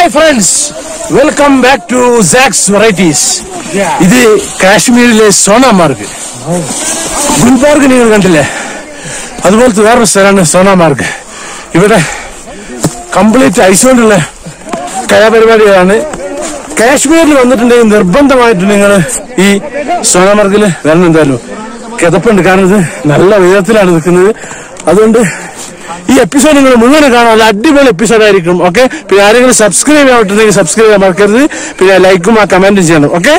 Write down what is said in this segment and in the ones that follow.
Hi friends welcome back to Saks varieties ഇത് കാശ്മീരിലെ സോനാമാർഗ് ഗുൽബാർഗ് നിങ്ങൾ കണ്ടില്ലേ അതുപോലത്തെ വേറൊരു സ്ഥലമാണ് സോനാമാർഗ് ഇവിടെ കംപ്ലീറ്റ് ഐസുകൊണ്ടുള്ള കലാപരിപാടികളാണ് കാശ്മീരിൽ വന്നിട്ടുണ്ടെങ്കിൽ നിർബന്ധമായിട്ട് നിങ്ങൾ ഈ സോനാമാർഗിൽ വരണം എന്തായാലും കിതപ്പുണ്ട് കാരണം ഇത് നല്ല ഉയരത്തിലാണ് നിൽക്കുന്നത് അതുകൊണ്ട് ഈ എപ്പിസോഡ് നിങ്ങൾ മുഴുവൻ കാണാൻ നല്ല അടിപൊളി എപ്പിസോഡ് ആയിരിക്കും ഓക്കെ പിന്നെ ആരെങ്കിലും സബ്സ്ക്രൈബ് ചെയ്യാൻ പറ്റുന്നെങ്കിൽ സബ്സ്ക്രൈബ് ചെയ്യാൻ മറക്കരുത് പിന്നെ ലൈക്കും ആ കമന്റും ചെയ്യണം ഓക്കെ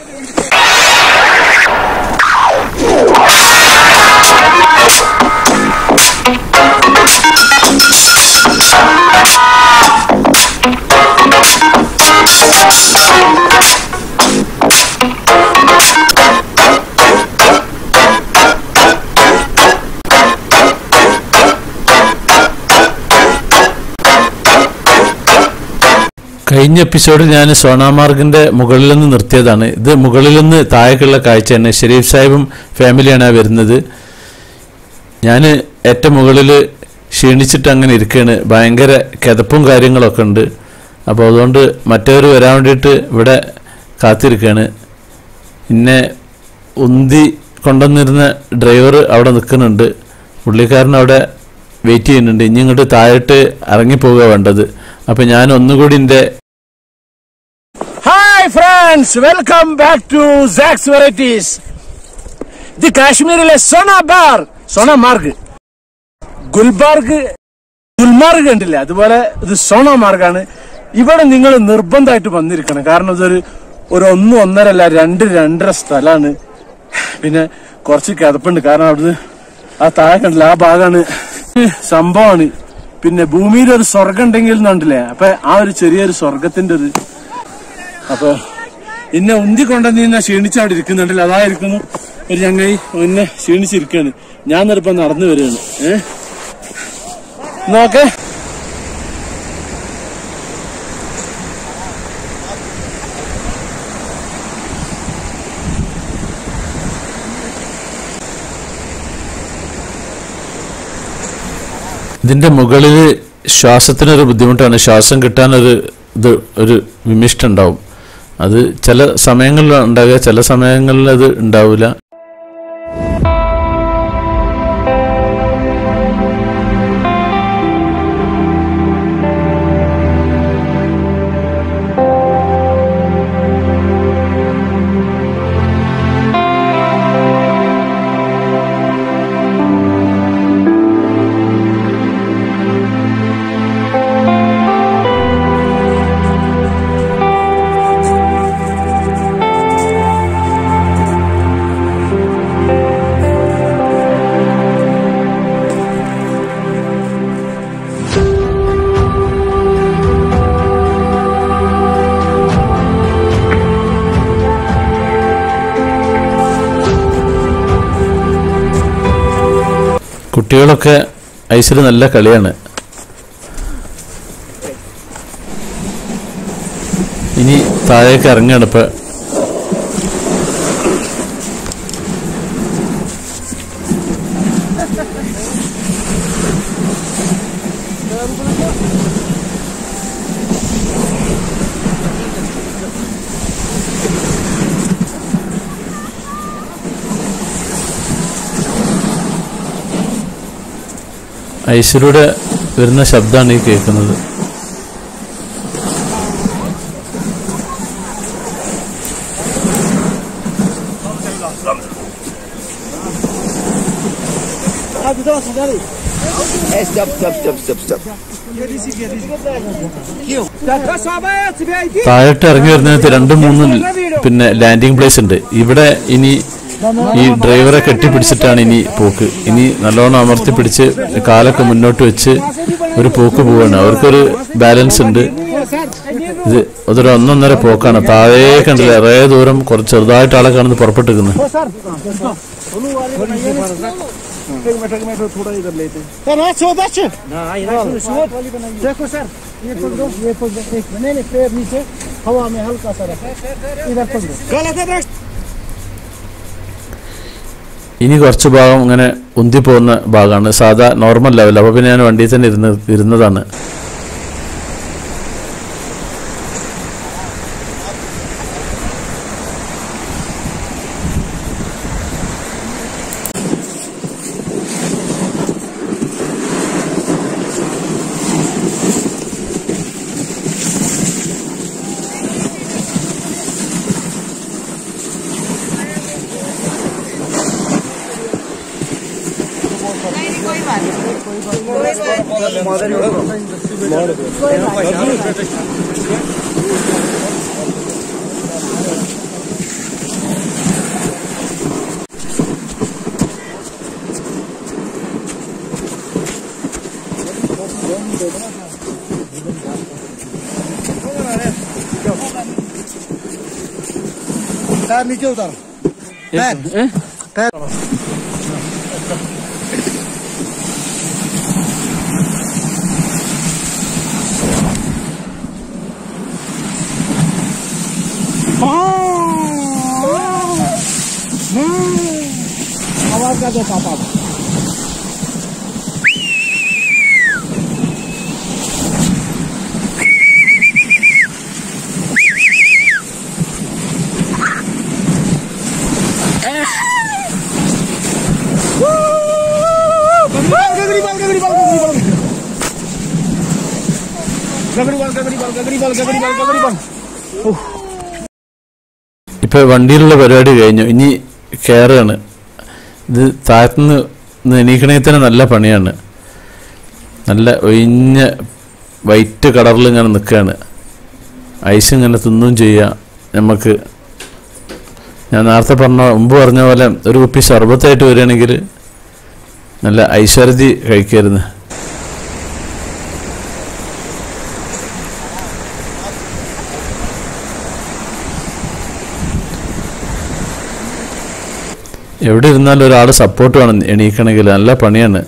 കഴിഞ്ഞ എപ്പിസോഡിൽ ഞാൻ സോണാമാർഗിന്റെ മുകളിൽ നിന്ന് നിർത്തിയതാണ് ഇത് മുകളിൽ നിന്ന് താഴേക്കുള്ള കാഴ്ചയാണ് ഷെരീഫ് സാഹിബും ഫാമിലിയാണ് ആ വരുന്നത് ഞാൻ ഏറ്റവും മുകളിൽ ക്ഷീണിച്ചിട്ട് അങ്ങനെ ഇരിക്കുകയാണ് ഭയങ്കര കിതപ്പും കാര്യങ്ങളൊക്കെ ഉണ്ട് അപ്പോൾ അതുകൊണ്ട് മറ്റവർ വരാൻ വേണ്ടിയിട്ട് ഇവിടെ കാത്തിരിക്കുകയാണ് പിന്നെ ഉന്തി കൊണ്ടുവന്നിരുന്ന ഡ്രൈവർ അവിടെ നിൽക്കുന്നുണ്ട് പുള്ളിക്കാരൻ അവിടെ വെയിറ്റ് ചെയ്യുന്നുണ്ട് ഇനി ഇങ്ങോട്ട് താഴോട്ട് ഇറങ്ങിപ്പോവുക വേണ്ടത് അപ്പം ഞാൻ ഒന്നുകൂടി എൻ്റെ hi friends welcome back to Saks varieties ഇത് കാശ്മീരിലെ സോനാബാർ സോണമാർഗ് ഗുൽബാർഗ് ഗുൽമാർഗ് കണ്ടില്ലേ അതുപോലെ ഇത് സോണമാർഗാണ് ഇവിടെ നിങ്ങൾ നിർബന്ധമായിട്ട് വന്നിരിക്കണം കാരണം ഇതൊരു ഒരു ഒന്നും ഒന്നര അല്ല രണ്ട് രണ്ടര സ്ഥലമാണ് പിന്നെ കുറച്ച് കിതപ്പുണ്ട് കാരണം അവിടുന്ന് ആ താഴെ കണ്ടില്ല ആ ഭാഗമാണ് സംഭവമാണ് പിന്നെ ഭൂമിയിൽ ഒരു സ്വർഗം ഉണ്ടെങ്കിൽ എന്നുണ്ടല്ലേ അപ്പൊ ആ ഒരു ചെറിയൊരു സ്വർഗത്തിന്റെ ഒരു അപ്പൊ എന്നെ ഉന്തി കൊണ്ടുവന്നിരുന്ന ക്ഷീണിച്ച് അവിടെ ഇരിക്കുന്നുണ്ടല്ലോ അതായിരിക്കുന്നു ഒരു ചങ്ങായി എന്നെ ക്ഷീണിച്ചിരിക്കാണ് ഞാൻ നിരപ്പം നടന്നു വരികയാണ് ഏ നോക്കേ ഇതിന്റെ മുകളിൽ ശ്വാസത്തിനൊരു ബുദ്ധിമുട്ടാണ് ശ്വാസം കിട്ടാനൊരു ഇത് ഒരു വിമിഷ്ടം ഉണ്ടാവും അത് ചില സമയങ്ങളിൽ ഉണ്ടാകുക ചില സമയങ്ങളിൽ അത് ഉണ്ടാവില്ല കുട്ടികളൊക്കെ ഐസിൽ നല്ല കളിയാണ് ഇനി താഴേക്ക് ഇറങ്ങുകയാണ് ഇപ്പൊ ഐസിലൂടെ വരുന്ന ശബ്ദമാണ് ഈ കേൾക്കുന്നത് Stop, stop, stop, stop, stop. താഴോട്ട് ഇറങ്ങി വരുന്നതിനകത്ത് രണ്ടും മൂന്നും പിന്നെ ലാൻഡിംഗ് പ്ലേസ് ഉണ്ട് ഇവിടെ ഇനി ഈ ഡ്രൈവറെ കെട്ടിപ്പിടിച്ചിട്ടാണ് ഇനി പോക്ക് ഇനി നല്ലോണം അമർത്തി പിടിച്ച് കാലൊക്കെ മുന്നോട്ട് വെച്ച് ഒരു പോക്ക് പോവാണ് അവർക്കൊരു ബാലൻസ് ഉണ്ട് ഇത് അതൊരു ഒന്നൊന്നര പോക്കാണ് താഴേ കണ്ടില്ല ഏറെ ദൂരം കുറച്ച് ചെറുതായിട്ട് ആളെ കാണുന്നത് പുറപ്പെട്ടിരിക്കുന്നത് सर हाथ सो बच देखो सर ये पकड़ो ये पकड़ो एक नहीं नहीं पैर नीचे हवा में हल्का सा रखो इधर पकड़ो गलत है ഇനി കുറച്ച് ഭാഗം ഇങ്ങനെ ഉന്തി പോകുന്ന ഭാഗമാണ് സാധാ നോർമൽ ലെവൽ അപ്പോൾ പിന്നെ ഞാൻ വണ്ടിയിൽ തന്നെ ഇരുന്ന് ഇരുന്നതാണ് टायर नीचे उतार टायर टायर आवाज का दो पापा गगरी बाल गगरी बाल गगरी बाल गगरी बाल गगरी बाल गगरी बाल गगरी बाल गगरी बाल ഇപ്പൊ വണ്ടിയിലുള്ള പരിപാടി കഴിഞ്ഞു ഇനി കയറുകയാണ് ഇത് താഴത്തുനിന്ന് നിന്ന് എണീക്കണമെങ്കിൽ തന്നെ നല്ല പണിയാണ് നല്ല ഒഴിഞ്ഞ വൈറ്റ് കളറിൽ ഇങ്ങനെ നിൽക്കുകയാണ് ഐസ് ഇങ്ങനെ തിന്നും ചെയ്യാം നമുക്ക് ഞാൻ നേരത്തെ പറഞ്ഞ മുമ്പ് പറഞ്ഞ പോലെ ഒരു കുപ്പി സർബത്തായിട്ട് വരികയാണെങ്കിൽ നല്ല ഐശ്വര്യതി കഴിക്കായിരുന്നു എവിടെ ഇരുന്നാലും ഒരാൾ സപ്പോർട്ട് വേണം എണീക്കണമെങ്കിൽ നല്ല പണിയാണ്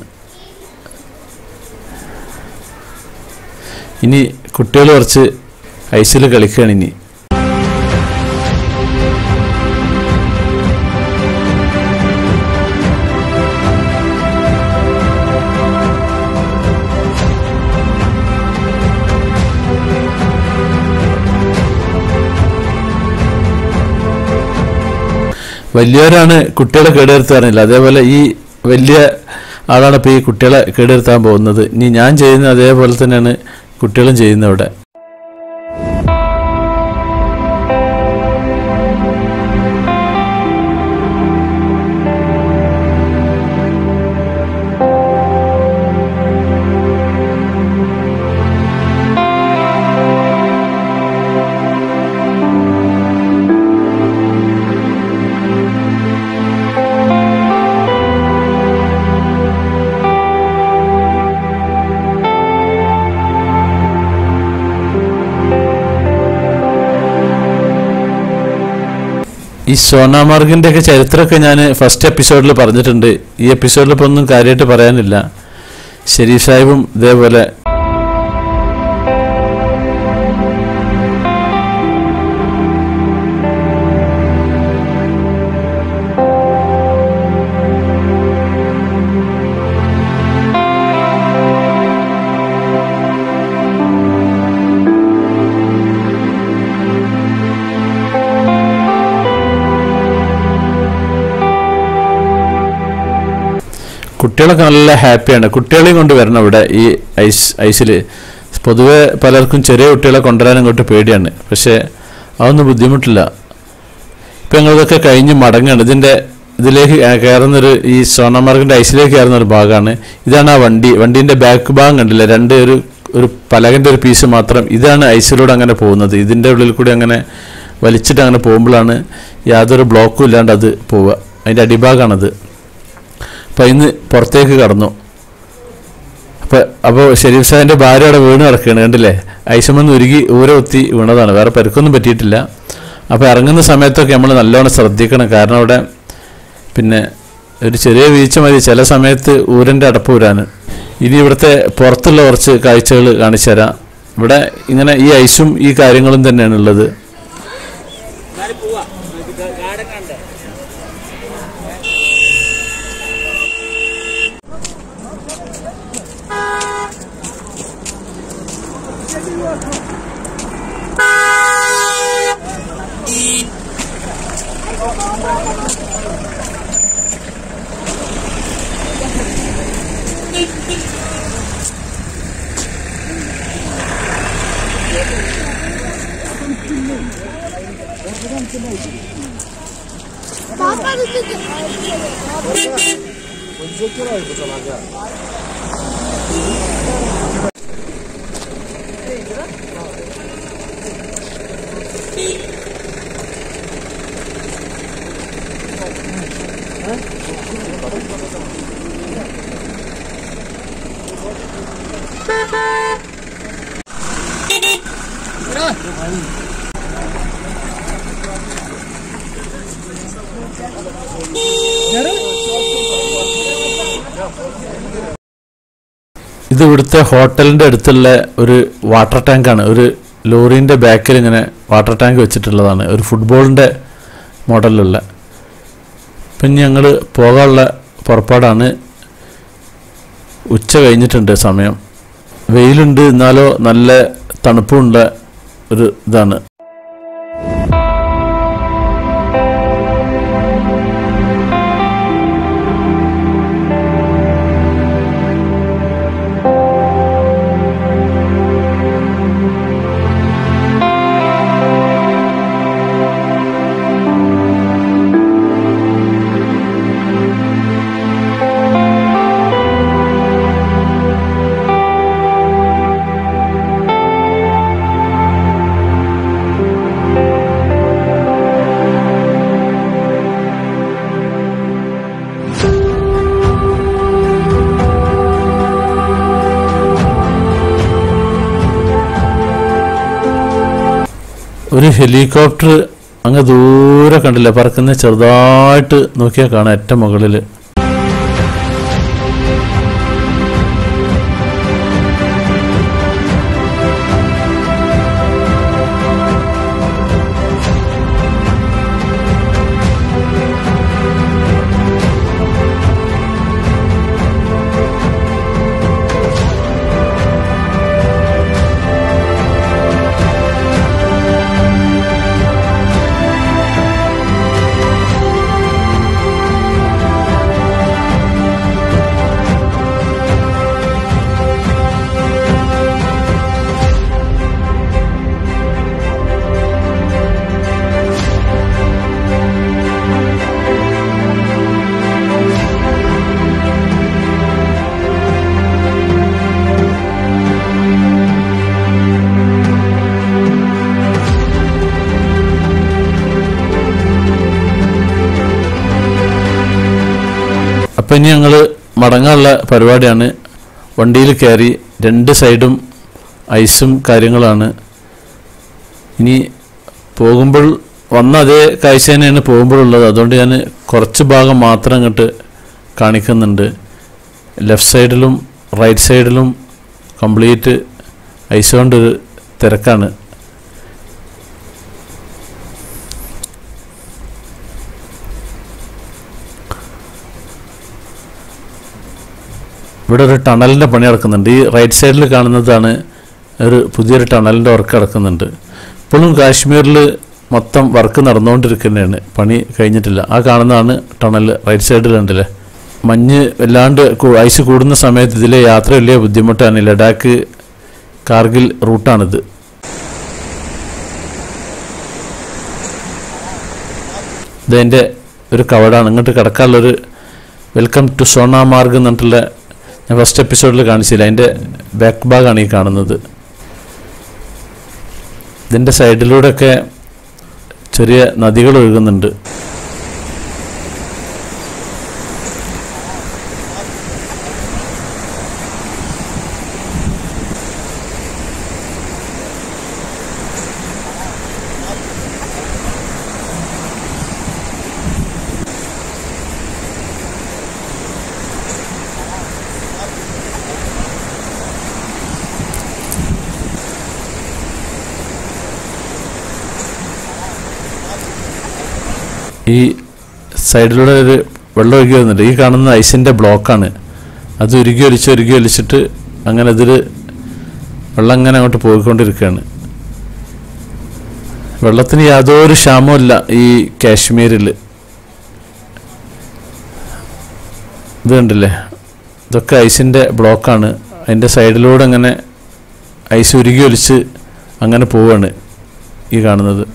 ഇനി കുട്ടികൾ കുറച്ച് ഐസിൽ കളിക്കുകയാണ് ഇനി വലിയവരാണ് കുട്ടികളെ കേടുവരുത്താറില്ല അതേപോലെ ഈ വലിയ ആളാണ് ഇപ്പോൾ ഈ കുട്ടികളെ കേടുവരുത്താൻ പോകുന്നത് ഇനി ഞാൻ ചെയ്യുന്ന അതേപോലെ തന്നെയാണ് കുട്ടികളും ചെയ്യുന്നത് ഇവിടെ ഈ സോനാമാർഗിന്റെ ഒക്കെ ചരിത്രമൊക്കെ ഞാൻ ഫസ്റ്റ് എപ്പിസോഡിൽ പറഞ്ഞിട്ടുണ്ട് ഈ എപ്പിസോഡിൽ ഇപ്പോൾ ഒന്നും കാര്യമായിട്ട് പറയാനില്ല ഷെരീഫ് സാഹിബും ഇതേപോലെ കുട്ടികളൊക്കെ നല്ല ഹാപ്പിയാണ് കുട്ടികളെയും കൊണ്ട് വരണം ഇവിടെ ഈ ഐസ് ഐസിൽ പൊതുവെ പലർക്കും ചെറിയ കുട്ടികളെ കൊണ്ടുവരാൻ അങ്ങോട്ട് പേടിയാണ് പക്ഷേ അതൊന്നും ബുദ്ധിമുട്ടില്ല ഇപ്പം ഞങ്ങളിതൊക്കെ കഴിഞ്ഞ് മടങ്ങാണ് ഇതിൻ്റെ ഇതിലേക്ക് ആ കയറുന്നൊരു ഈ സോണമാർഗിൻ്റെ ഐസിലേക്ക് കയറുന്ന ഒരു ഭാഗമാണ് ഇതാണ് ആ വണ്ടി വണ്ടീൻ്റെ ബാക്ക് ഭാഗം കണ്ടില്ല രണ്ട് ഒരു ഒരു പലകൻ്റെ ഒരു പീസ് മാത്രം ഇതാണ് ഐസിലൂടെ അങ്ങനെ പോകുന്നത് ഇതിൻ്റെ ഉള്ളിൽ കൂടി അങ്ങനെ വലിച്ചിട്ട് അങ്ങനെ പോകുമ്പോഴാണ് യാതൊരു ബ്ലോക്കും ഇല്ലാണ്ട് അത് പോവുക അതിൻ്റെ അടിഭാഗമാണത് അപ്പം ഇന്ന് പുറത്തേക്ക് കടന്നു അപ്പം അപ്പോൾ ഷെരീഫ് സാഹിൻ്റെ ഭാര്യ അവിടെ വീണ് കിടക്കുകയാണ് കണ്ടില്ലേ ഐശമെന്ന് ഉരുകി ഊര കുത്തി വീണതാണ് വേറെ പരിക്കൊന്നും പറ്റിയിട്ടില്ല അപ്പോൾ ഇറങ്ങുന്ന സമയത്തൊക്കെ നമ്മൾ നല്ലോണം ശ്രദ്ധിക്കണം കാരണം അവിടെ പിന്നെ ഒരു ചെറിയ വീഴ്ച മതി ചില സമയത്ത് ഊരൻ്റെ അടപ്പ് ഊരാൻ ഇനി ഇവിടുത്തെ പുറത്തുള്ള കുറച്ച് കാഴ്ചകൾ കാണിച്ചു തരാം ഇവിടെ ഇങ്ങനെ ഈ ഐസും ഈ കാര്യങ്ങളും തന്നെയാണ് ഉള്ളത് ഇത് ഇവിടുത്തെ ഹോട്ടലിന്റെ അടുത്തുള്ള ഒരു വാട്ടർ ടാങ്കാണ് ഒരു ലോറീന്റെ ബാക്കിൽ ഇങ്ങനെ വാട്ടർ ടാങ്ക് വെച്ചിട്ടുള്ളതാണ് ഒരു ഫുട്ബോളിന്റെ മോഡലിലുള്ള ഇപ്പം ഞങ്ങൾ പോകാനുള്ള പുറപ്പാടാണ് ഉച്ച കഴിഞ്ഞിട്ടുണ്ട് സമയം വെയിലുണ്ട് എന്നാലോ നല്ല തണുപ്പുള്ള ഒരു ഇതാണ് ഒരു ഹെലികോപ്റ്റർ അങ്ങ് ദൂരെ കണ്ടില്ല പറക്കുന്ന ചെറുതായിട്ട് നോക്കിയാൽ കാണാം ഏറ്റവും മുകളിൽ അപ്പം ഇനി ഞങ്ങൾ മടങ്ങാനുള്ള പരിപാടിയാണ് വണ്ടിയിൽ കയറി രണ്ട് സൈഡും ഐസും കാര്യങ്ങളാണ് ഇനി പോകുമ്പോൾ വന്ന അതേ കാഴ്ച തന്നെയാണ് പോകുമ്പോഴുള്ളത് അതുകൊണ്ട് ഞാൻ കുറച്ച് ഭാഗം മാത്രം ഇങ്ങോട്ട് കാണിക്കുന്നുണ്ട് ലെഫ്റ്റ് സൈഡിലും റൈറ്റ് സൈഡിലും കംപ്ലീറ്റ് ഐസ് കൊണ്ടൊരു തിരക്കാണ് ഇവിടെ ഒരു ടണലിൻ്റെ പണി നടക്കുന്നുണ്ട് ഈ റൈറ്റ് സൈഡിൽ കാണുന്നതാണ് ഒരു പുതിയൊരു ടണലിൻ്റെ വർക്ക് നടക്കുന്നുണ്ട് ഇപ്പോഴും കാശ്മീരിൽ മൊത്തം വർക്ക് നടന്നുകൊണ്ടിരിക്കുന്നതാണ് പണി കഴിഞ്ഞിട്ടില്ല ആ കാണുന്നതാണ് ടണൽ റൈറ്റ് സൈഡിൽ ഉണ്ടല്ലേ മഞ്ഞ് വല്ലാണ്ട് കു- ഐസ് കൂടുന്ന സമയത്ത് ഇതിലെ യാത്ര വലിയ ബുദ്ധിമുട്ടാണ് ലഡാക്ക് കാർഗിൽ റൂട്ടാണിത് ഇതതിൻ്റെ ഒരു കവടാണ് ഇങ്ങോട്ട് കിടക്കാനുള്ളൊരു വെൽക്കം ടു സോണാമാർഗ് എന്ന് പറഞ്ഞിട്ടുള്ള ഞാൻ ഫസ്റ്റ് എപ്പിസോഡിൽ കാണിച്ചില്ല അതിൻ്റെ ബാക്ക് ഭാഗമാണ് ഈ കാണുന്നത് ഇതിൻ്റെ സൈഡിലൂടെയൊക്കെ ചെറിയ നദികൾ ഒഴുകുന്നുണ്ട് ഈ സൈഡിലൂടെ ഒരു വെള്ളം ഒഴുകി വരുന്നുണ്ട് ഈ കാണുന്ന ഐസിൻ്റെ ബ്ലോക്കാണ് അത് ഉരുകി ഒലിച്ച് ഉരുകി ഒലിച്ചിട്ട് അങ്ങനെ ഇതിൽ വെള്ളം അങ്ങനെ അങ്ങോട്ട് പോയിക്കൊണ്ടിരിക്കുകയാണ് വെള്ളത്തിന് യാതൊരു ക്ഷാമമില്ല ഈ കാശ്മീരിൽ ഇത് കണ്ടില്ലേ ഇതൊക്കെ ഐസിൻ്റെ ബ്ലോക്കാണ് അതിൻ്റെ സൈഡിലൂടെ അങ്ങനെ ഐസ് ഉരുകി ഒലിച്ച് അങ്ങനെ പോവാണ് ഈ കാണുന്നത്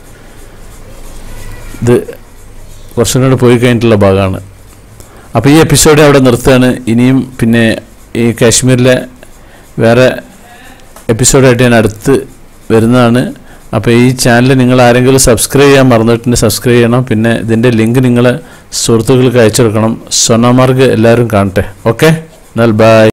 ഇത് കുറച്ചും കൂടെ പോയി കഴിഞ്ഞിട്ടുള്ള ഭാഗമാണ് അപ്പോൾ ഈ എപ്പിസോഡ് അവിടെ നിർത്തുകയാണ് ഇനിയും പിന്നെ ഈ കാശ്മീരിലെ വേറെ എപ്പിസോഡായിട്ട് ഞാൻ അടുത്ത് വരുന്നതാണ് അപ്പോൾ ഈ ചാനൽ നിങ്ങൾ ആരെങ്കിലും സബ്സ്ക്രൈബ് ചെയ്യാൻ മറന്നിട്ടുണ്ടെങ്കിൽ സബ്സ്ക്രൈബ് ചെയ്യണം പിന്നെ ഇതിൻ്റെ ലിങ്ക് നിങ്ങൾ സുഹൃത്തുക്കൾക്ക് അയച്ചു കൊടുക്കണം സൊനാമാർഗ് എല്ലാവരും കാണട്ടെ ഓക്കെ എന്നാൽ ബൈ